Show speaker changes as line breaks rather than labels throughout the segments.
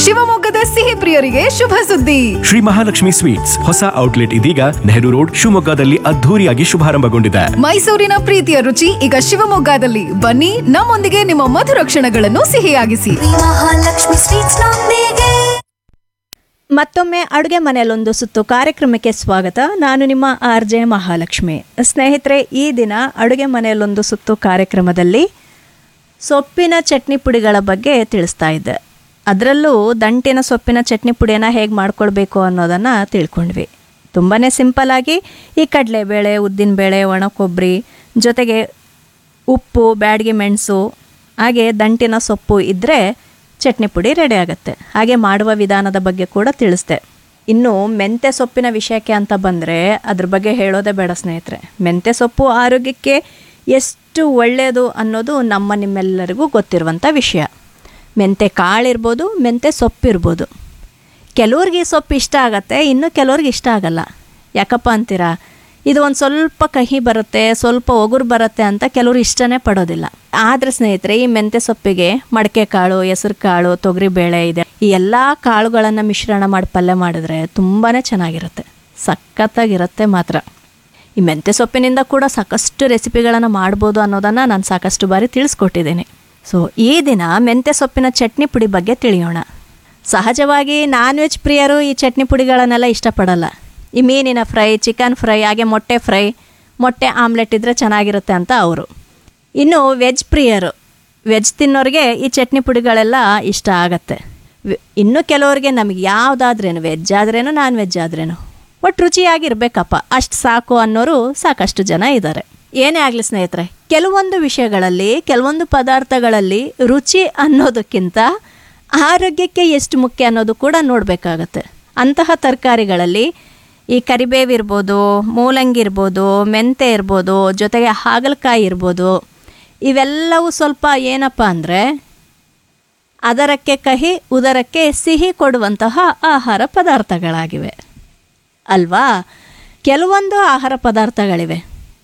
ಶಿವಮೊಗ್ಗದ ಸಿಹಿ ಪ್ರಿಯರಿಗೆ ಶುಭ ಸುದ್ದಿ
ಶ್ರೀ ಮಹಾಲಕ್ಷ್ಮಿ ಸ್ವೀಟ್ಸ್ ಹೊಸ ಔಟ್ಲೆಟ್ ಇದೀಗ ನೆಹರು ರೋಡ್ ಶಿವಮೊಗ್ಗದಲ್ಲಿ ಅದ್ಧೂರಿಯಾಗಿ ಶುಭಾರಂಭಗೊಂಡಿದೆ
ಮೈಸೂರಿನ ಪ್ರೀತಿಯ ರುಚಿ ಈಗ ಶಿವಮೊಗ್ಗದಲ್ಲಿ ಬನ್ನಿ ನಮ್ಮೊಂದಿಗೆ ನಿಮ್ಮ ಮಧುರ ಕ್ಷಣಗಳನ್ನು ಸಿಹಿಯಾಗಿಸಿ
ಮಹಾಲಕ್ಷ್ಮಿ ಸ್ವೀಟ್ಸ್ ನೊಂದಿಗೆ
ಮತ್ತೊಮ್ಮೆ ಅಡುಗೆ ಮನೆಯಲ್ಲೊಂದು ಸುತ್ತು ಕಾರ್ಯಕ್ರಮಕ್ಕೆ ಸ್ವಾಗತ ನಾನು ನಿಮ್ಮ ಆರ್ ಜೆ ಮಹಾಲಕ್ಷ್ಮಿ ಸ್ನೇಹಿತರೆ ಈ ದಿನ ಅಡುಗೆ ಮನೆಯಲ್ಲೊಂದು ಸುತ್ತು ಕಾರ್ಯಕ್ರಮದಲ್ಲಿ ಸೊಪ್ಪಿನ ಚಟ್ನಿ ಪುಡಿಗಳ ಬಗ್ಗೆ ತಿಳಿಸ್ತಾ ಇದ್ದೆ ಅದರಲ್ಲೂ ದಂಟಿನ ಸೊಪ್ಪಿನ ಚಟ್ನಿ ಪುಡಿಯನ್ನು ಹೇಗೆ ಮಾಡ್ಕೊಳ್ಬೇಕು ಅನ್ನೋದನ್ನು ತಿಳ್ಕೊಂಡ್ವಿ ತುಂಬಾ ಸಿಂಪಲ್ಲಾಗಿ ಈ ಕಡಲೆಬೇಳೆ ಉದ್ದಿನಬೇಳೆ ಒಣ ಕೊಬ್ಬರಿ ಜೊತೆಗೆ ಉಪ್ಪು ಬ್ಯಾಡಗಿ ಮೆಣಸು ಹಾಗೆ ದಂಟಿನ ಸೊಪ್ಪು ಇದ್ದರೆ ಚಟ್ನಿ ಪುಡಿ ರೆಡಿ ಆಗುತ್ತೆ ಹಾಗೆ ಮಾಡುವ ವಿಧಾನದ ಬಗ್ಗೆ ಕೂಡ ತಿಳಿಸ್ದೆ ಇನ್ನು ಮೆಂತ್ಯ ಸೊಪ್ಪಿನ ವಿಷಯಕ್ಕೆ ಅಂತ ಬಂದರೆ ಅದ್ರ ಬಗ್ಗೆ ಹೇಳೋದೇ ಬೇಡ ಸ್ನೇಹಿತರೆ ಮೆಂತ್ಯ ಸೊಪ್ಪು ಆರೋಗ್ಯಕ್ಕೆ ಎಷ್ಟು ಒಳ್ಳೆಯದು ಅನ್ನೋದು ನಮ್ಮ ನಿಮ್ಮೆಲ್ಲರಿಗೂ ಗೊತ್ತಿರುವಂಥ ವಿಷಯ ಮೆಂತ್ಯ ಕಾಳಿರ್ಬೋದು ಮೆಂತ್ಯ ಸೊಪ್ಪಿರ್ಬೋದು ಕೆಲವ್ರಿಗೆ ಈ ಸೊಪ್ಪು ಇಷ್ಟ ಆಗತ್ತೆ ಇನ್ನು ಕೆಲವ್ರಿಗೆ ಇಷ್ಟ ಆಗಲ್ಲ ಯಾಕಪ್ಪ ಅಂತೀರಾ ಇದು ಒಂದು ಸ್ವಲ್ಪ ಕಹಿ ಬರುತ್ತೆ ಸ್ವಲ್ಪ ಒಗುರು ಬರುತ್ತೆ ಅಂತ ಕೆಲವರು ಇಷ್ಟನೇ ಪಡೋದಿಲ್ಲ ಆದರೆ ಸ್ನೇಹಿತರೆ ಈ ಮೆಂತ್ಯ ಸೊಪ್ಪಿಗೆ ಮಡಕೆ ಕಾಳು ಹೆಸರು ಕಾಳು ತೊಗರಿ ಬೇಳೆ ಇದೆ ಈ ಎಲ್ಲ ಕಾಳುಗಳನ್ನು ಮಿಶ್ರಣ ಮಾಡಿ ಪಲ್ಯ ಮಾಡಿದ್ರೆ ತುಂಬಾ ಚೆನ್ನಾಗಿರುತ್ತೆ ಸಖತ್ತಾಗಿರುತ್ತೆ ಮಾತ್ರ ಈ ಮೆಂತ್ಯ ಸೊಪ್ಪಿನಿಂದ ಕೂಡ ಸಾಕಷ್ಟು ರೆಸಿಪಿಗಳನ್ನು ಮಾಡ್ಬೋದು ಅನ್ನೋದನ್ನು ನಾನು ಸಾಕಷ್ಟು ಬಾರಿ ತಿಳಿಸ್ಕೊಟ್ಟಿದ್ದೀನಿ ಸೊ ಈ ದಿನ ಮೆಂತ್ಯ ಸೊಪ್ಪಿನ ಚಟ್ನಿ ಪುಡಿ ಬಗ್ಗೆ ತಿಳಿಯೋಣ ಸಹಜವಾಗಿ ನಾನ್ ವೆಜ್ ಪ್ರಿಯರು ಈ ಚಟ್ನಿ ಪುಡಿಗಳನ್ನೆಲ್ಲ ಇಷ್ಟಪಡಲ್ಲ ಈ ಮೀನಿನ ಫ್ರೈ ಚಿಕನ್ ಫ್ರೈ ಹಾಗೆ ಮೊಟ್ಟೆ ಫ್ರೈ ಮೊಟ್ಟೆ ಆಮ್ಲೆಟ್ ಇದ್ದರೆ ಚೆನ್ನಾಗಿರುತ್ತೆ ಅಂತ ಅವರು ಇನ್ನು ವೆಜ್ ಪ್ರಿಯರು ವೆಜ್ ತಿನ್ನೋರಿಗೆ ಈ ಚಟ್ನಿ ಪುಡಿಗಳೆಲ್ಲ ಇಷ್ಟ ಆಗತ್ತೆ ವೆ- ಇನ್ನು ಕೆಲವರಿಗೆ ನಮಗೆ ಯಾವುದಾದ್ರೇನು ವೆಜ್ ಆದ್ರೇನು ನಾನ್ ವೆಜ್ ಆದ್ರೇನು ಒಟ್ಟು ರುಚಿಯಾಗಿರ್ಬೇಕಪ್ಪ ಅಷ್ಟು ಸಾಕು ಅನ್ನೋರು ಸಾಕಷ್ಟು ಜನ ಇದ್ದಾರೆ ಏನೇ ಆಗಲಿ ಸ್ನೇಹಿತರೆ ಕೆಲವೊಂದು ವಿಷಯಗಳಲ್ಲಿ ಕೆಲವೊಂದು ಪದಾರ್ಥಗಳಲ್ಲಿ ರುಚಿ ಅನ್ನೋದಕ್ಕಿಂತ ಆರೋಗ್ಯಕ್ಕೆ ಎಷ್ಟು ಮುಖ್ಯ ಅನ್ನೋದು ಕೂಡ ನೋಡಬೇಕಾಗತ್ತೆ ಅಂತಹ ತರಕಾರಿಗಳಲ್ಲಿ ಈ ಕರಿಬೇವಿರ್ಬೋದು ಮೂಲಂಗಿ ಇರ್ಬೋದು ಮೆಂತೆ ಇರ್ಬೋದು ಜೊತೆಗೆ ಹಾಗಲಕಾಯಿ ಇರ್ಬೋದು ಇವೆಲ್ಲವೂ ಸ್ವಲ್ಪ ಏನಪ್ಪ ಅಂದರೆ ಅದರಕ್ಕೆ ಕಹಿ ಉದರಕ್ಕೆ ಸಿಹಿ ಕೊಡುವಂತಹ ಆಹಾರ ಪದಾರ್ಥಗಳಾಗಿವೆ ಅಲ್ವಾ ಕೆಲವೊಂದು ಆಹಾರ ಪದಾರ್ಥಗಳಿವೆ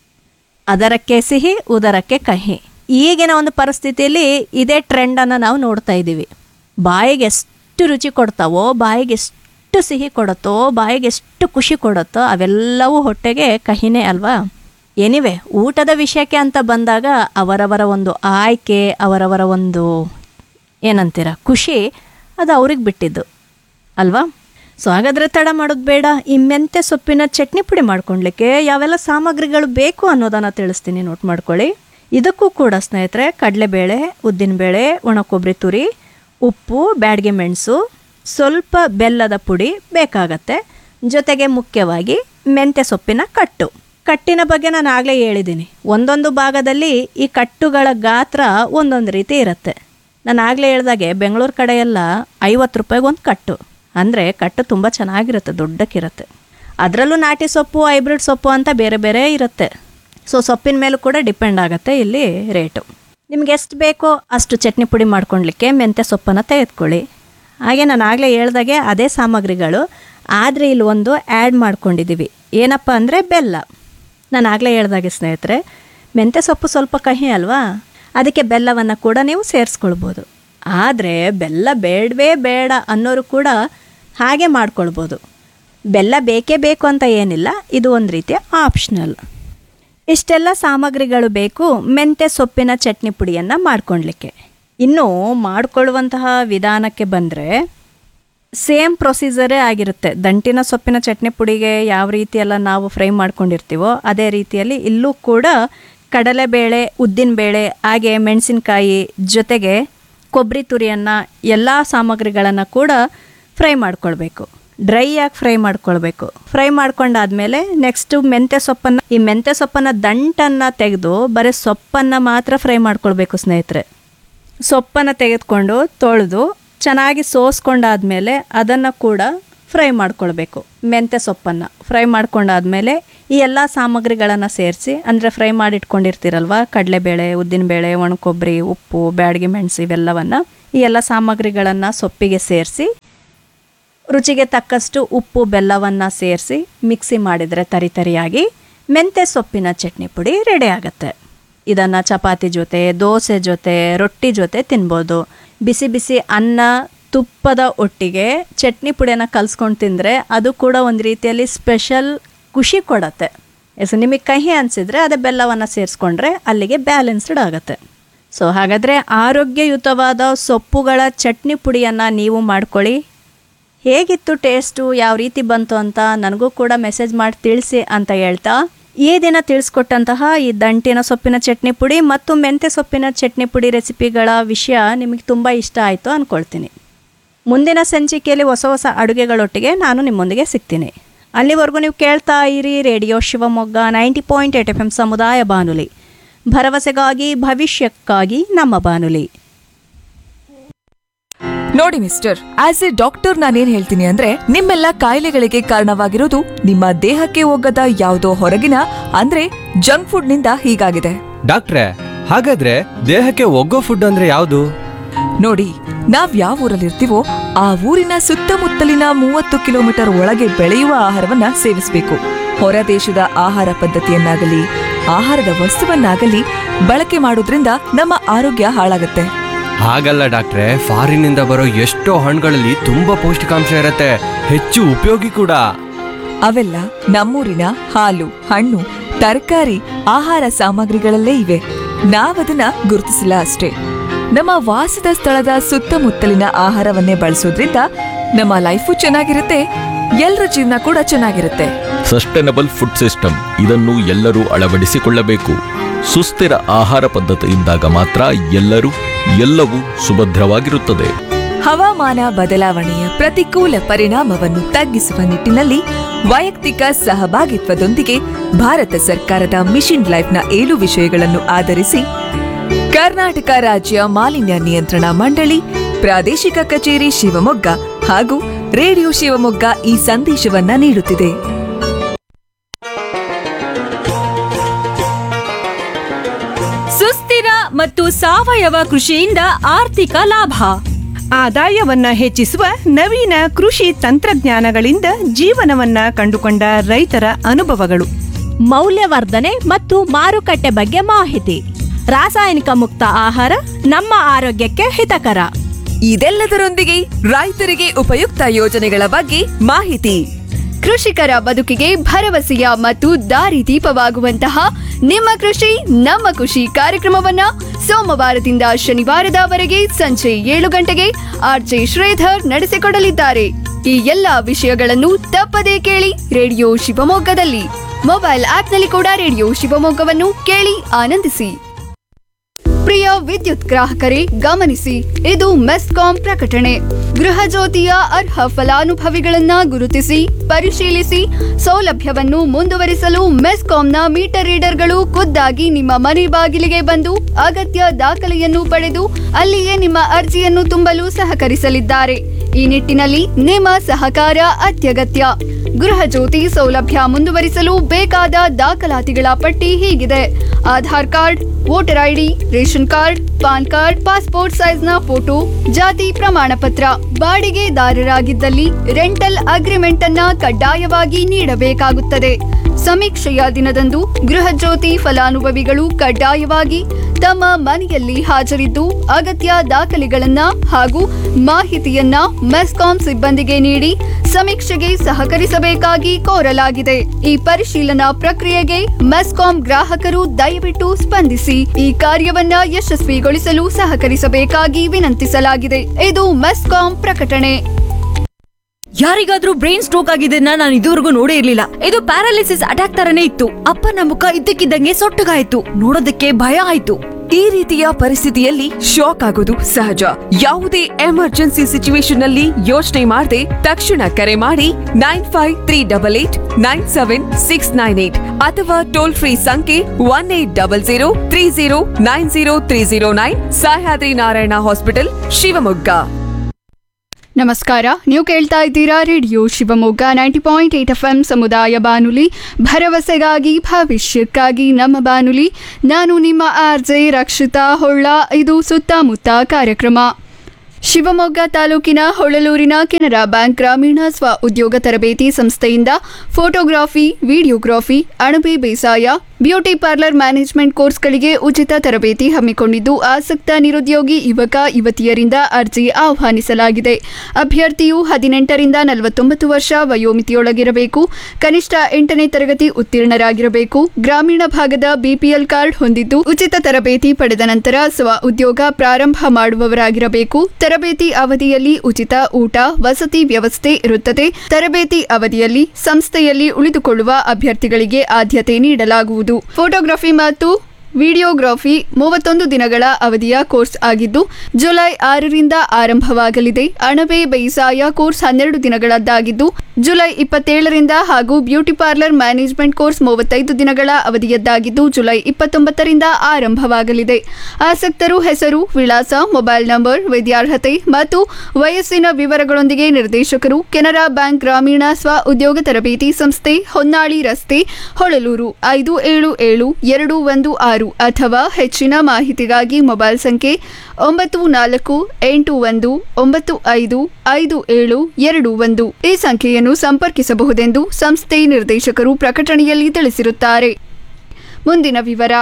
ಅದರಕ್ಕೆ ಸಿಹಿ ಉದರಕ್ಕೆ ಕಹಿ ಈಗಿನ ಒಂದು ಪರಿಸ್ಥಿತಿಯಲ್ಲಿ ಇದೇ ಟ್ರೆಂಡನ್ನು ನಾವು ನೋಡ್ತಾ ಇದ್ದೀವಿ ಬಾಯಿಗೆ ಎಷ್ಟು ರುಚಿ ಕೊಡ್ತಾವೋ ಬಾಯಿಗೆ ಎಷ್ಟು ಸಿಹಿ ಕೊಡುತ್ತೋ ಬಾಯಿಗೆ ಎಷ್ಟು ಖುಷಿ ಕೊಡುತ್ತೋ ಅವೆಲ್ಲವೂ ಹೊಟ್ಟೆಗೆ ಕಹಿನೇ ಅಲ್ವಾ ಎನಿವೆ ಊಟದ ವಿಷಯಕ್ಕೆ ಅಂತ ಬಂದಾಗ ಅವರವರ ಒಂದು ಆಯ್ಕೆ ಅವರವರ ಒಂದು ಏನಂತೀರ ಖುಷಿ ಅದು ಅವ್ರಿಗೆ ಬಿಟ್ಟಿದ್ದು ಅಲ್ವಾ ಸೊ ಹಾಗಾದರೆ ತಡ ಮಾಡೋದು ಬೇಡ ಈ ಮೆಂತ್ಯ ಸೊಪ್ಪಿನ ಚಟ್ನಿ ಪುಡಿ ಮಾಡ್ಕೊಳ್ಲಿಕ್ಕೆ ಯಾವೆಲ್ಲ ಸಾಮಗ್ರಿಗಳು ಬೇಕು ಅನ್ನೋದನ್ನು ತಿಳಿಸ್ತೀನಿ ನೋಟ್ ಮಾಡ್ಕೊಳ್ಳಿ ಇದಕ್ಕೂ ಕೂಡ ಸ್ನೇಹಿತರೆ ಕಡಲೆಬೇಳೆ ಉದ್ದಿನಬೇಳೆ ಒಣ ಕೊಬ್ಬರಿ ತುರಿ ಉಪ್ಪು ಬ್ಯಾಡಗೆ ಮೆಣಸು ಸ್ವಲ್ಪ ಬೆಲ್ಲದ ಪುಡಿ ಬೇಕಾಗತ್ತೆ ಜೊತೆಗೆ ಮುಖ್ಯವಾಗಿ ಮೆಂತ್ಯ ಸೊಪ್ಪಿನ ಕಟ್ಟು ಕಟ್ಟಿನ ಬಗ್ಗೆ ನಾನು ಆಗಲೇ ಹೇಳಿದ್ದೀನಿ ಒಂದೊಂದು ಭಾಗದಲ್ಲಿ ಈ ಕಟ್ಟುಗಳ ಗಾತ್ರ ಒಂದೊಂದು ರೀತಿ ಇರುತ್ತೆ ನಾನು ಆಗಲೇ ಹೇಳ್ದಾಗೆ ಬೆಂಗಳೂರು ಕಡೆ ಎಲ್ಲ ಐವತ್ತು ರೂಪಾಯಿಗೆ ಒಂದು ಕಟ್ಟು ಅಂದರೆ ಕಟ್ಟು ತುಂಬ ಚೆನ್ನಾಗಿರುತ್ತೆ ದೊಡ್ಡಕ್ಕಿರುತ್ತೆ ಅದರಲ್ಲೂ ನಾಟಿ ಸೊಪ್ಪು ಹೈಬ್ರಿಡ್ ಸೊಪ್ಪು ಅಂತ ಬೇರೆ ಬೇರೆ ಇರುತ್ತೆ ಸೊ ಸೊಪ್ಪಿನ ಮೇಲೂ ಕೂಡ ಡಿಪೆಂಡ್ ಆಗುತ್ತೆ ಇಲ್ಲಿ ರೇಟು ನಿಮ್ಗೆ ಎಷ್ಟು ಬೇಕೋ ಅಷ್ಟು ಚಟ್ನಿ ಪುಡಿ ಮಾಡ್ಕೊಳ್ಲಿಕ್ಕೆ ಮೆಂತ್ಯ ಸೊಪ್ಪನ್ನು ತೆಗೆದುಕೊಳ್ಳಿ ಹಾಗೆ ನಾನು ಆಗಲೇ ಹೇಳ್ದಾಗೆ ಅದೇ ಸಾಮಗ್ರಿಗಳು ಆದರೆ ಇಲ್ಲಿ ಒಂದು ಆ್ಯಡ್ ಮಾಡ್ಕೊಂಡಿದ್ದೀವಿ ಏನಪ್ಪ ಅಂದರೆ ಬೆಲ್ಲ ನಾನು ಆಗಲೇ ಹೇಳ್ದಾಗೆ ಸ್ನೇಹಿತರೆ ಮೆಂತ್ಯ ಸೊಪ್ಪು ಸ್ವಲ್ಪ ಕಹಿ ಅಲ್ವಾ ಅದಕ್ಕೆ ಬೆಲ್ಲವನ್ನು ಕೂಡ ನೀವು ಸೇರಿಸ್ಕೊಳ್ಬೋದು ಆದರೆ ಬೆಲ್ಲ ಬೇಡವೇ ಬೇಡ ಅನ್ನೋರು ಕೂಡ ಹಾಗೆ ಮಾಡ್ಕೊಳ್ಬೋದು ಬೆಲ್ಲ ಬೇಕೇ ಬೇಕು ಅಂತ ಏನಿಲ್ಲ ಇದು ಒಂದು ರೀತಿಯ ಆಪ್ಷನಲ್ ಇಷ್ಟೆಲ್ಲ ಸಾಮಗ್ರಿಗಳು ಬೇಕು ಮೆಂತ್ಯ ಸೊಪ್ಪಿನ ಚಟ್ನಿ ಪುಡಿಯನ್ನು ಮಾಡ್ಕೊಳ್ಲಿಕ್ಕೆ ಇನ್ನು ಮಾಡಿಕೊಳ್ಳುವಂತಹ ವಿಧಾನಕ್ಕೆ ಬಂದರೆ ಸೇಮ್ ಪ್ರೊಸೀಜರೇ ಆಗಿರುತ್ತೆ ದಂಟಿನ ಸೊಪ್ಪಿನ ಚಟ್ನಿ ಪುಡಿಗೆ ಯಾವ ರೀತಿ ಎಲ್ಲ ನಾವು ಫ್ರೈ ಮಾಡ್ಕೊಂಡಿರ್ತೀವೋ ಅದೇ ರೀತಿಯಲ್ಲಿ ಇಲ್ಲೂ ಕೂಡ ಕಡಲೆಬೇಳೆ ಉದ್ದಿನಬೇಳೆ ಹಾಗೆ ಮೆಣಸಿನಕಾಯಿ ಜೊತೆಗೆ ಕೊಬ್ಬರಿ ತುರಿಯನ್ನು ಎಲ್ಲ ಸಾಮಗ್ರಿಗಳನ್ನು ಕೂಡ ಫ್ರೈ ಮಾಡ್ಕೊಳ್ಬೇಕು ಡ್ರೈ ಆಗಿ ಫ್ರೈ ಮಾಡ್ಕೊಳ್ಬೇಕು ಫ್ರೈ ಮಾಡ್ಕೊಂಡಾದ್ಮೇಲೆ ನೆಕ್ಸ್ಟು ಮೆಂತ್ಯ ಸೊಪ್ಪನ್ನು ಈ ಮೆಂತ್ಯ ಸೊಪ್ಪನ್ನು ದಂಟನ್ನು ತೆಗೆದು ಬರೀ ಸೊಪ್ಪನ್ನು ಮಾತ್ರ ಫ್ರೈ ಮಾಡ್ಕೊಳ್ಬೇಕು ಸ್ನೇಹಿತರೆ ಸೊಪ್ಪನ್ನು ತೆಗೆದುಕೊಂಡು ತೊಳೆದು ಚೆನ್ನಾಗಿ ಸೋಸ್ಕೊಂಡಾದ್ಮೇಲೆ ಅದನ್ನು ಕೂಡ ಫ್ರೈ ಮಾಡ್ಕೊಳ್ಬೇಕು ಮೆಂತ್ಯ ಸೊಪ್ಪನ್ನು ಫ್ರೈ ಮಾಡ್ಕೊಂಡಾದ್ಮೇಲೆ ಈ ಎಲ್ಲ ಸಾಮಗ್ರಿಗಳನ್ನು ಸೇರಿಸಿ ಅಂದರೆ ಫ್ರೈ ಮಾಡಿ ಇಟ್ಕೊಂಡಿರ್ತೀರಲ್ವ ಕಡಲೆಬೇಳೆ ಉದ್ದಿನಬೇಳೆ ಒಣಕೊಬ್ಬರಿ ಉಪ್ಪು ಬ್ಯಾಡಗಿ ಮೆಣಸು ಇವೆಲ್ಲವನ್ನು ಈ ಎಲ್ಲ ಸಾಮಗ್ರಿಗಳನ್ನು ಸೊಪ್ಪಿಗೆ ಸೇರಿಸಿ ರುಚಿಗೆ ತಕ್ಕಷ್ಟು ಉಪ್ಪು ಬೆಲ್ಲವನ್ನು ಸೇರಿಸಿ ಮಿಕ್ಸಿ ಮಾಡಿದರೆ ತರಿತರಿಯಾಗಿ ಮೆಂತ್ಯ ಸೊಪ್ಪಿನ ಚಟ್ನಿ ಪುಡಿ ರೆಡಿ ಆಗುತ್ತೆ ಇದನ್ನು ಚಪಾತಿ ಜೊತೆ ದೋಸೆ ಜೊತೆ ರೊಟ್ಟಿ ಜೊತೆ ತಿನ್ಬೋದು ಬಿಸಿ ಬಿಸಿ ಅನ್ನ ತುಪ್ಪದ ಒಟ್ಟಿಗೆ ಚಟ್ನಿ ಪುಡಿಯನ್ನು ಕಲಿಸ್ಕೊಂಡು ತಿಂದರೆ ಅದು ಕೂಡ ಒಂದು ರೀತಿಯಲ್ಲಿ ಸ್ಪೆಷಲ್ ಖುಷಿ ಕೊಡತ್ತೆ ಎಸ್ ನಿಮಗೆ ಕಹಿ ಅನಿಸಿದರೆ ಅದೇ ಬೆಲ್ಲವನ್ನು ಸೇರಿಸ್ಕೊಂಡ್ರೆ ಅಲ್ಲಿಗೆ ಬ್ಯಾಲೆನ್ಸ್ಡ್ ಆಗುತ್ತೆ ಸೊ ಹಾಗಾದರೆ ಆರೋಗ್ಯಯುತವಾದ ಸೊಪ್ಪುಗಳ ಚಟ್ನಿ ಪುಡಿಯನ್ನು ನೀವು ಮಾಡ್ಕೊಳ್ಳಿ ಹೇಗಿತ್ತು ಟೇಸ್ಟು ಯಾವ ರೀತಿ ಬಂತು ಅಂತ ನನಗೂ ಕೂಡ ಮೆಸೇಜ್ ಮಾಡಿ ತಿಳಿಸಿ ಅಂತ ಹೇಳ್ತಾ ಈ ದಿನ ತಿಳಿಸ್ಕೊಟ್ಟಂತಹ ಈ ದಂಟಿನ ಸೊಪ್ಪಿನ ಚಟ್ನಿ ಪುಡಿ ಮತ್ತು ಮೆಂತ್ಯ ಸೊಪ್ಪಿನ ಚಟ್ನಿ ಪುಡಿ ರೆಸಿಪಿಗಳ ವಿಷಯ ನಿಮಗೆ ತುಂಬ ಇಷ್ಟ ಆಯಿತು ಅಂದ್ಕೊಳ್ತೀನಿ ಮುಂದಿನ ಸಂಚಿಕೆಯಲ್ಲಿ ಹೊಸ ಹೊಸ ಅಡುಗೆಗಳೊಟ್ಟಿಗೆ ನಾನು ನಿಮ್ಮೊಂದಿಗೆ ಸಿಗ್ತೀನಿ ಅಲ್ಲಿವರೆಗೂ ನೀವು ಕೇಳ್ತಾ ಇರಿ radio Shivamogga ninety point eight F M ಸಮುದಾಯ ಬಾನುಲಿ ಭರವಸೆಗಾಗಿ ಭವಿಷ್ಯಕ್ಕಾಗಿ ನಮ್ಮ ಬಾನುಲಿ
ನೋಡಿ ಮಿಸ್ಟರ್ ಆಸ್ ಎ ಡಾಕ್ಟರ್ ನಾನೇನ್ ಹೇಳ್ತೀನಿ ಅಂದ್ರೆ ನಿಮ್ಮೆಲ್ಲ ಕಾಯಿಲೆಗಳಿಗೆ ಕಾರಣವಾಗಿರೋದು ನಿಮ್ಮ ದೇಹಕ್ಕೆ ಹೋಗದ ಯಾವುದೋ ಹೊರಗಿನ ಅಂದ್ರೆ ಜಂಕ್ ಫುಡ್ ನಿಂದ ಹೀಗಾಗಿದೆ
ಡಾಕ್ಟ್ರೆ ಹಾಗಾದ್ರೆ ದೇಹಕ್ಕೆ ಒಗ್ಗೋ ಫುಡ್ ಅಂದ್ರೆ ಯಾವುದು
ನೋಡಿ ನಾವ್ ಯಾವ ಊರಲ್ಲಿರ್ತೀವೋ ಆ ಊರಿನ ಸುತ್ತಮುತ್ತಲಿನ ಮೂವತ್ತು ಕಿಲೋಮೀಟರ್ ಒಳಗೆ ಬೆಳೆಯುವ ಆಹಾರವನ್ನ ಸೇವಿಸಬೇಕು ಹೊರ ದೇಶದ ಆಹಾರ ಪದ್ಧತಿಯನ್ನಾಗಲಿ ಆಹಾರದ ವಸ್ತುವನ್ನಾಗಲಿ ಬಳಕೆ ಮಾಡೋದ್ರಿಂದ ನಮ್ಮ ಆರೋಗ್ಯ ಹಾಳಾಗುತ್ತೆ
ಹಾಗಲ್ಲ ಡಾಕ್ಟ್ರೆ ಫಾರಿನಿಂದ ಬರೋ ಎಷ್ಟೋ ಹಣ್ಣುಗಳಲ್ಲಿ ತುಂಬಾ ಪೌಷ್ಟಿಕಾಂಶ ಇರತ್ತೆ ಹೆಚ್ಚು ಉಪಯೋಗಿ ಕೂಡ
ಅವೆಲ್ಲ ನಮ್ಮೂರಿನ ಹಾಲು ಹಣ್ಣು ತರಕಾರಿ ಆಹಾರ ಸಾಮಗ್ರಿಗಳಲ್ಲೇ ಇವೆ ನಾವದನ್ನ ಗುರುತಿಸಿಲ್ಲ ಅಷ್ಟೇ ನಮ್ಮ ವಾಸದ ಸ್ಥಳದ ಸುತ್ತಮುತ್ತಲಿನ ಆಹಾರವನ್ನೇ ಬಳಸೋದ್ರಿಂದ ನಮ್ಮ ಲೈಫು ಚೆನ್ನಾಗಿರುತ್ತೆ ಎಲ್ಲರ ಜೀವನ ಕೂಡ ಚೆನ್ನಾಗಿರುತ್ತೆ
ಸಸ್ಟೈನಬಲ್ ಫುಡ್ ಸಿಸ್ಟಮ್ ಇದನ್ನು ಎಲ್ಲರೂ ಅಳವಡಿಸಿಕೊಳ್ಳಬೇಕು ಸುಸ್ಥಿರ ಆಹಾರ ಪದ್ಧತಿಯಿಂದಾಗ ಮಾತ್ರ ಎಲ್ಲರೂ ಎಲ್ಲವೂ ಸುಭದ್ರವಾಗಿರುತ್ತದೆ
ಹವಾಮಾನ ಬದಲಾವಣೆಯ ಪ್ರತಿಕೂಲ ಪರಿಣಾಮವನ್ನು ತಗ್ಗಿಸುವ ನಿಟ್ಟಿನಲ್ಲಿ ವೈಯಕ್ತಿಕ ಸಹಭಾಗಿತ್ವದೊಂದಿಗೆ ಭಾರತ ಸರ್ಕಾರದ ಮಿಷನ್ ಲೈಫ್ನ ಏಳು ವಿಷಯಗಳನ್ನು ಆಧರಿಸಿ ಕರ್ನಾಟಕ ರಾಜ್ಯ ಮಾಲಿನ್ಯ ನಿಯಂತ್ರಣ ಮಂಡಳಿ ಪ್ರಾದೇಶಿಕ ಕಚೇರಿ ಶಿವಮೊಗ್ಗ ಹಾಗೂ ರೇಡಿಯೋ ಶಿವಮೊಗ್ಗ ಈ ಸಂದೇಶವನ್ನ ನೀಡುತ್ತಿದೆ
ಸುಸ್ಥಿರ ಮತ್ತು ಸಾವಯವ ಕೃಷಿಯಿಂದ ಆರ್ಥಿಕ ಲಾಭ
ಆದಾಯವನ್ನ ಹೆಚ್ಚಿಸುವ ನವೀನ ಕೃಷಿ ತಂತ್ರಜ್ಞಾನಗಳಿಂದ ಜೀವನವನ್ನ ಕಂಡುಕೊಂಡ ರೈತರ ಅನುಭವಗಳು
ಮೌಲ್ಯವರ್ಧನೆ ಮತ್ತು ಮಾರುಕಟ್ಟೆ ಬಗ್ಗೆ ಮಾಹಿತಿ ರಾಸಾಯನಿಕ ಮುಕ್ತ ಆಹಾರ ನಮ್ಮ ಆರೋಗ್ಯಕ್ಕೆ ಹಿತಕರ
ಇದೆಲ್ಲದರೊಂದಿಗೆ ರೈತರಿಗೆ ಉಪಯುಕ್ತ ಯೋಜನೆಗಳ ಬಗ್ಗೆ ಮಾಹಿತಿ
ಕೃಷಿಕರ ಬದುಕಿಗೆ ಭರವಸೆಯ ಮತ್ತು ದಾರಿದೀಪವಾಗುವಂತಹ ನಿಮ್ಮ ಕೃಷಿ ನಮ್ಮ ಖುಷಿ ಕಾರ್ಯಕ್ರಮವನ್ನ ಸೋಮವಾರದಿಂದ ಶನಿವಾರದವರೆಗೆ ಸಂಜೆ ಏಳು ಗಂಟೆಗೆ ಆರ್ಜೆ ಶ್ರೀಧರ್ ನಡೆಸಿಕೊಡಲಿದ್ದಾರೆ ಈ ಎಲ್ಲಾ ವಿಷಯಗಳನ್ನು ತಪ್ಪದೇ ಕೇಳಿ ರೇಡಿಯೋ ಶಿವಮೊಗ್ಗದಲ್ಲಿ ಮೊಬೈಲ್ ಆಪ್ನಲ್ಲಿ ಕೂಡ ರೇಡಿಯೋ ಶಿವಮೊಗ್ಗವನ್ನು ಕೇಳಿ ಆನಂದಿಸಿ ಪ್ರಿಯ ವಿದ್ಯುತ್ ಗ್ರಾಹಕರೇ ಗಮನಿಸಿ ಇದು ಮೆಸ್ಕಾಂ ಪ್ರಕಟಣೆ ಗೃಹ ಜ್ಯೋತಿಯ ಅರ್ಹ ಫಲಾನುಭವಿಗಳನ್ನ ಗುರುತಿಸಿ ಪರಿಶೀಲಿಸಿ ಸೌಲಭ್ಯವನ್ನು ಮುಂದುವರಿಸಲು ಮೆಸ್ಕಾಂನ ಮೀಟರ್ ರೀಡರ್ಗಳು ಖುದ್ದಾಗಿ ನಿಮ್ಮ ಮನೆ ಬಾಗಿಲಿಗೆ ಬಂದು ಅಗತ್ಯ ದಾಖಲೆಯನ್ನು ಪಡೆದು ಅಲ್ಲಿಯೇ ನಿಮ್ಮ ಅರ್ಜಿಯನ್ನು ತುಂಬಲು ಸಹಕರಿಸಲಿದ್ದಾರೆ ಈ ನಿಟ್ಟಿನಲ್ಲಿ ನಿಮ್ಮ ಸಹಕಾರ ಅತ್ಯಗತ್ಯ ಗೃಹ ಜ್ಯೋತಿ ಸೌಲಭ್ಯ ಮುಂದುವರಿಸಲು ಬೇಕಾದ ದಾಖಲಾತಿಗಳ ಪಟ್ಟಿ ಹೀಗಿದೆ Aadhaar card voter ID ration card PAN card passport ಸೈಜ್ನ ಫೋಟೋ ಜಾತಿ ಪ್ರಮಾಣ ಪತ್ರ ಬಾಡಿಗೆದಾರರಾಗಿದ್ದಲ್ಲಿ ರೆಂಟಲ್ ಅಗ್ರಿಮೆಂಟ್ ಅನ್ನ ಕಡ್ಡಾಯವಾಗಿ ನೀಡಬೇಕಾಗುತ್ತದೆ ಸಮೀಕ್ಷೆಯ ದಿನದಂದು ಗೃಹ ಜ್ಯೋತಿ ಫಲಾನುಭವಿಗಳು ಕಡ್ಡಾಯವಾಗಿ ತಮ್ಮ ಮನೆಯಲ್ಲಿ ಹಾಜರಿದ್ದು ಅಗತ್ಯ ದಾಖಲೆಗಳನ್ನ ಹಾಗೂ ಮಾಹಿತಿಯನ್ನ ಮೆಸ್ಕಾಂ ಸಿಬ್ಬಂದಿಗೆ ನೀಡಿ ಸಮೀಕ್ಷೆಗೆ ಸಹಕರಿಸಬೇಕಾಗಿ ಕೋರಲಾಗಿದೆ ಈ ಪರಿಶೀಲನಾ ಪ್ರಕ್ರಿಯೆಗೆ ಮೆಸ್ಕಾಂ ಗ್ರಾಹಕರು ದಯವಿಟ್ಟು ಸ್ಪಂದಿಸಿ ಈ ಕಾರ್ಯವನ್ನ ಯಶಸ್ವಿಗೊಳಿಸಲು ಸಹಕರಿಸಬೇಕಾಗಿ ವಿನಂತಿಸಲಾಗಿದೆ ಇದು ಮೆಸ್ಕಾಂ ಪ್ರಕಟಣೆ
ಯಾರಿಗಾದ್ರೂ ಬ್ರೈನ್ ಸ್ಟ್ರೋಕ್ ಆಗಿದ್ದನ್ನ ನಾನು ಇದುವರೆಗೂ ನೋಡೇ ಇರ್ಲಿಲ್ಲ ಇದು ಪ್ಯಾರಾಲಿಸಿಸ್ ಅಟ್ಯಾಕ್ ತರನೇ ಇತ್ತು ಅಪ್ಪನ ಮುಖ ಇದ್ದಕ್ಕಿದ್ದಂಗೆ ಸೊಟ್ಟಗಾಯ್ತು ನೋಡೋದಕ್ಕೆ ಭಯ ಆಯ್ತು
ಈ ರೀತಿಯ ಪರಿಸ್ಥಿತಿಯಲ್ಲಿ ಶಾಕ್ ಆಗೋದು ಸಹಜ ಯಾವುದೇ ಎಮರ್ಜೆನ್ಸಿ ಸಿಚುವೇಶನ್ ನಲ್ಲಿ ಯೋಚನೆ ಮಾಡದೆ ತಕ್ಷಣ ಕರೆ ಮಾಡಿ nine five three double eight nine seven six nine eight ಅಥವಾ ಟೋಲ್ ಫ್ರೀ ಸಂಖ್ಯೆ one eight double zero three zero nine zero three zero nine Sahyadri Narayana hospital Shivamogga
ನಮಸ್ಕಾರ ನೀವು ಕೇಳ್ತಾ ಇದ್ದೀರಾ radio Shivamogga ninety point eight F M ಸಮುದಾಯ ಬಾನುಲಿ ಭರವಸೆಗಾಗಿ ಭವಿಷ್ಯಕ್ಕಾಗಿ ನಮ್ಮ ಬಾನುಲಿ ನಾನು ನಿಮ್ಮ ಆರ್ ಜೆ ರಕ್ಷಿತಾ ಹೊಳ್ಳ ಇದು ಸುತ್ತಮುತ್ತ ಕಾರ್ಯಕ್ರಮ ಶಿವಮೊಗ್ಗ ತಾಲೂಕಿನ ಹೊಳಲೂರಿನ ಕೆನರಾ ಬ್ಯಾಂಕ್ ಗ್ರಾಮೀಣ ಸ್ವ ಉದ್ಯೋಗ ತರಬೇತಿ ಸಂಸ್ಥೆಯಿಂದ ಫೋಟೋಗ್ರಾಫಿ ವಿಡಿಯೋಗ್ರಾಫಿ ಅಣಬೆ ಬೇಸಾಯ ಬ್ಯೂಟಿ ಪಾರ್ಲರ್ ಮ್ಯಾನೇಜ್ಮೆಂಟ್ ಕೋರ್ಸ್ಗಳಿಗೆ ಉಚಿತ ತರಬೇತಿ ಹಮ್ಮಿಕೊಂಡಿದ್ದು ಆಸಕ್ತ ನಿರುದ್ಯೋಗಿ ಯುವಕ ಯುವತಿಯರಿಂದ ಅರ್ಜಿ ಆಹ್ವಾನಿಸಲಾಗಿದೆ ಅಭ್ಯರ್ಥಿಯು ಹದಿನೆಂಟರಿಂದ ನಲವತ್ತೊಂಬತ್ತು ವರ್ಷ ವಯೋಮಿತಿಯೊಳಗಿರಬೇಕು ಕನಿಷ್ಠ ಎಂಟನೇ ತರಗತಿ ಉತ್ತೀರ್ಣರಾಗಿರಬೇಕು ಗ್ರಾಮೀಣ ಭಾಗದ ಬಿಪಿಎಲ್ ಕಾರ್ಡ್ ಹೊಂದಿದ್ದು ಉಚಿತ ತರಬೇತಿ ಪಡೆದ ನಂತರ ಸ್ವ ಉದ್ಯೋಗ ಪ್ರಾರಂಭ ಮಾಡುವವರಾಗಿರಬೇಕು ತರಬೇತಿ ಅವಧಿಯಲ್ಲಿ ಉಚಿತ ಊಟ ವಸತಿ ವ್ಯವಸ್ಥೆ ಇರುತ್ತದೆ ತರಬೇತಿ ಅವಧಿಯಲ್ಲಿ ಸಂಸ್ಥೆಯಲ್ಲಿ ಉಳಿದುಕೊಳ್ಳುವ ಅಭ್ಯರ್ಥಿಗಳಿಗೆ ಆದ್ಯತೆ ನೀಡಲಾಗುವುದು ಫೋಟೋಗ್ರಫಿ ಮತ್ತು ವಿಡಿಯೋಗ್ರಫಿ ಮೂವತ್ತೊಂದು ದಿನಗಳ ಅವಧಿಯ ಕೋರ್ಸ್ ಆಗಿದ್ದು ಜುಲೈ ಆರರಿಂದ ಆರಂಭವಾಗಲಿದೆ ಅಣಬೆ ಬೇಸಾಯ ಕೋರ್ಸ್ ಹನ್ನೆರಡು ದಿನಗಳದ್ದಾಗಿದ್ದು ಜುಲೈ ಇಪ್ಪತ್ತೇಳರಿಂದ ಹಾಗೂ ಬ್ಯೂಟಿ ಪಾರ್ಲರ್ ಮ್ಯಾನೇಜ್ಮೆಂಟ್ ಕೋರ್ಸ್ ಮೂವತ್ತೈದು ದಿನಗಳ ಅವಧಿಯದ್ದಾಗಿದ್ದು ಜುಲೈ ಇಪ್ಪತ್ತೊಂಬತ್ತರಿಂದ ಆರಂಭವಾಗಲಿದೆ ಆಸಕ್ತರು ಹೆಸರು ವಿಳಾಸ ಮೊಬೈಲ್ ನಂಬರ್ ವಿದ್ಯಾರ್ಹತೆ ಮತ್ತು ವಯಸ್ಸಿನ ವಿವರಗಳೊಂದಿಗೆ ನಿರ್ದೇಶಕರು ಕೆನರಾ ಬ್ಯಾಂಕ್ ಗ್ರಾಮೀಣ ಸ್ವ ಉದ್ಯೋಗ ತರಬೇತಿ ಸಂಸ್ಥೆ ಹೊನ್ನಾಳಿ ರಸ್ತೆ ಹೊಳಲೂರು ಐದು ಏಳು ಏಳು ಎರಡು ಒಂದು ಆರು ಅಥವಾ ಹೆಚ್ಚಿನ ಮಾಹಿತಿಗಾಗಿ ಮೊಬೈಲ್ ಸಂಖ್ಯೆ ಒಂಬತ್ತು ನಾಲ್ಕು ಎಂಟು ಒಂದು ಒಂಬತ್ತು ಐದು ಐದು ಏಳು ಎರಡು ಒಂದು ಈ ಸಂಖ್ಯೆಯನ್ನು ಸಂಪರ್ಕಿಸಬಹುದೆಂದು ಸಂಸ್ಥೆ ನಿರ್ದೇಶಕರು ಪ್ರಕಟಣೆಯಲ್ಲಿ ತಿಳಿಸಿರುತ್ತಾರೆ ಮುಂದಿನ ವಿವರ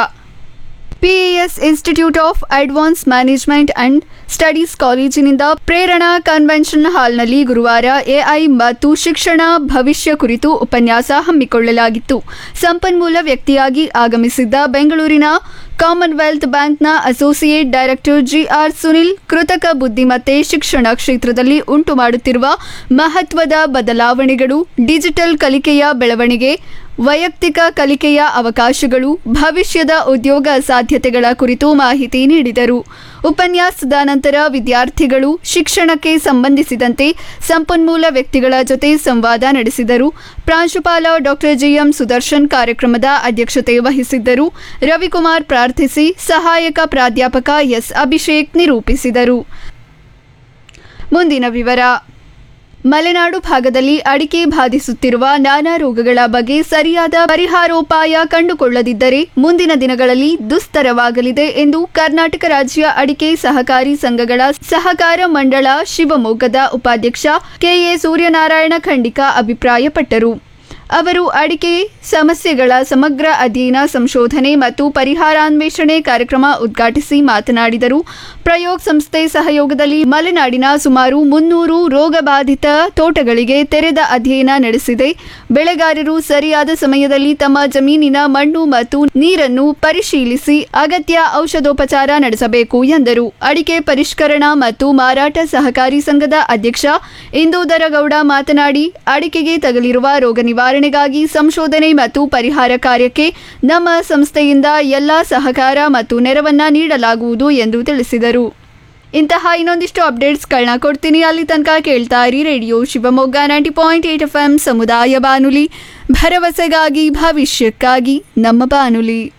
PAS institute of advance management and studies ಕಾಲೇಜಿನಿಂದ ಪ್ರೇರಣಾ ಕನ್ವೆನ್ಷನ್ ಹಾಲ್ನಲ್ಲಿ ಗುರುವಾರ ಎಐ ಮತ್ತು ಶಿಕ್ಷಣ ಭವಿಷ್ಯ ಕುರಿತು ಉಪನ್ಯಾಸ ಹಮ್ಮಿಕೊಳ್ಳಲಾಗಿತ್ತು ಸಂಪನ್ಮೂಲ ವ್ಯಕ್ತಿಯಾಗಿ ಆಗಮಿಸಿದ್ದ ಬೆಂಗಳೂರಿನ ಕಾಮನ್ವೆಲ್ತ್ ಬ್ಯಾಂಕ್ನ ಅಸೋಸಿಯೇಟ್ ಡೈರೆಕ್ಟರ್ ಜಿಆರ್ ಸುನಿಲ್ ಕೃತಕ ಬುದ್ಧಿಮತ್ತೆ ಶಿಕ್ಷಣ ಕ್ಷೇತ್ರದಲ್ಲಿ ಉಂಟು ಮಾಡುತ್ತಿರುವ ಮಹತ್ವದ ಬದಲಾವಣೆಗಳು ಡಿಜಿಟಲ್ ಕಲಿಕೆಯ ಬೆಳವಣಿಗೆ ವೈಯಕ್ತಿಕ ಕಲಿಕೆಯ ಅವಕಾಶಗಳು ಭವಿಷ್ಯದ ಉದ್ಯೋಗ ಸಾಧ್ಯತೆಗಳ ಕುರಿತು ಮಾಹಿತಿ ನೀಡಿದರು ಉಪನ್ಯಾಸದ ನಂತರ ವಿದ್ಯಾರ್ಥಿಗಳು ಶಿಕ್ಷಣಕ್ಕೆ ಸಂಬಂಧಿಸಿದಂತೆ ಸಂಪನ್ಮೂಲ ವ್ಯಕ್ತಿಗಳ ಜೊತೆ ಸಂವಾದ ನಡೆಸಿದರು ಪ್ರಾಂಶುಪಾಲ ಡಾಕ್ಟರ್ ಜಿಎಂ ಸುದರ್ಶನ್ ಕಾರ್ಯಕ್ರಮದ ಅಧ್ಯಕ್ಷತೆ ವಹಿಸಿದ್ದರು ರವಿಕುಮಾರ್ ಪ್ರಾರ್ಥಿಸಿ ಸಹಾಯಕ ಪ್ರಾಧ್ಯಾಪಕ ಎಸ್ ಅಭಿಷೇಕ್ ನಿರೂಪಿಸಿದರು ಮುಂದಿನ ವಿವರ ಮಲೆನಾಡು ಭಾಗದಲ್ಲಿ ಅಡಿಕೆ ಬಾಧಿಸುತ್ತಿರುವ ನಾನಾ ರೋಗಗಳ ಬಗ್ಗೆ ಸರಿಯಾದ ಪರಿಹಾರೋಪಾಯ ಕಂಡುಕೊಳ್ಳದಿದ್ದರೆ ಮುಂದಿನ ದಿನಗಳಲ್ಲಿ ದುಸ್ತರವಾಗಲಿದೆ ಎಂದು ಕರ್ನಾಟಕ ರಾಜ್ಯ ಅಡಿಕೆ ಸಹಕಾರಿ ಸಂಘಗಳ ಸಹಕಾರ ಮಂಡಳ ಶಿವಮೊಗ್ಗದ ಉಪಾಧ್ಯಕ್ಷ ಕೆಎ ಸೂರ್ಯನಾರಾಯಣ ಖಂಡಿಕ ಅಭಿಪ್ರಾಯಪಟ್ಟರು ಅವರು ಅಡಿಕೆ ಸಮಸ್ಯೆಗಳ ಸಮಗ್ರ ಅಧ್ಯಯನ ಸಂಶೋಧನೆ ಮತ್ತು ಪರಿಹಾರಾನ್ವೇಷಣೆ ಕಾರ್ಯಕ್ರಮ ಉದ್ಘಾಟಿಸಿ ಮಾತನಾಡಿದರು ಪ್ರಯೋಗ್ ಸಂಸ್ಥೆ ಸಹಯೋಗದಲ್ಲಿ ಮಲೆನಾಡಿನ ಸುಮಾರು ಮುನ್ನೂರು ರೋಗಬಾಧಿತ ತೋಟಗಳಿಗೆ ತೆರೆದ ಅಧ್ಯಯನ ನಡೆಸಿದೆ ಬೆಳೆಗಾರರು ಸರಿಯಾದ ಸಮಯದಲ್ಲಿ ತಮ್ಮ ಜಮೀನಿನ ಮಣ್ಣು ಮತ್ತು ನೀರನ್ನು ಪರಿಶೀಲಿಸಿ ಅಗತ್ಯ ಔಷಧೋಪಚಾರ ನಡೆಸಬೇಕು ಎಂದರು ಅಡಿಕೆ ಪರಿಷ್ಕರಣಾ ಮತ್ತು ಮಾರಾಟ ಸಹಕಾರಿ ಸಂಘದ ಅಧ್ಯಕ್ಷ ಇಂದೂದರಗೌಡ ಮಾತನಾಡಿ ಅಡಿಕೆಗೆ ತಗಲಿರುವ ರೋಗ ನಿವಾರಣೆಗಾಗಿ ಸಂಶೋಧನೆ ಮತ್ತು ಪರಿಹಾರ ಕಾರ್ಯಕ್ಕೆ ನಮ್ಮ ಸಂಸ್ಥೆಯಿಂದ ಎಲ್ಲ ಸಹಕಾರ ಮತ್ತು ನೆರವನ್ನ ನೀಡಲಾಗುವುದು ಎಂದು ತಿಳಿಸಿದರು ಇಂತಹ ಇನ್ನೊಂದಿಷ್ಟು ಅಪ್ಡೇಟ್ಸ್ಗಳನ್ನ ಕೊಡ್ತೀನಿ ಅಲ್ಲಿ ತನಕ ಕೇಳ್ತಾ ಇರಿ radio Shivamogga ninety point eight F M ಸಮುದಾಯ ಬಾನುಲಿ ಭರವಸೆಗಾಗಿ ಭವಿಷ್ಯಕ್ಕಾಗಿ ನಮ್ಮ ಬಾನುಲಿ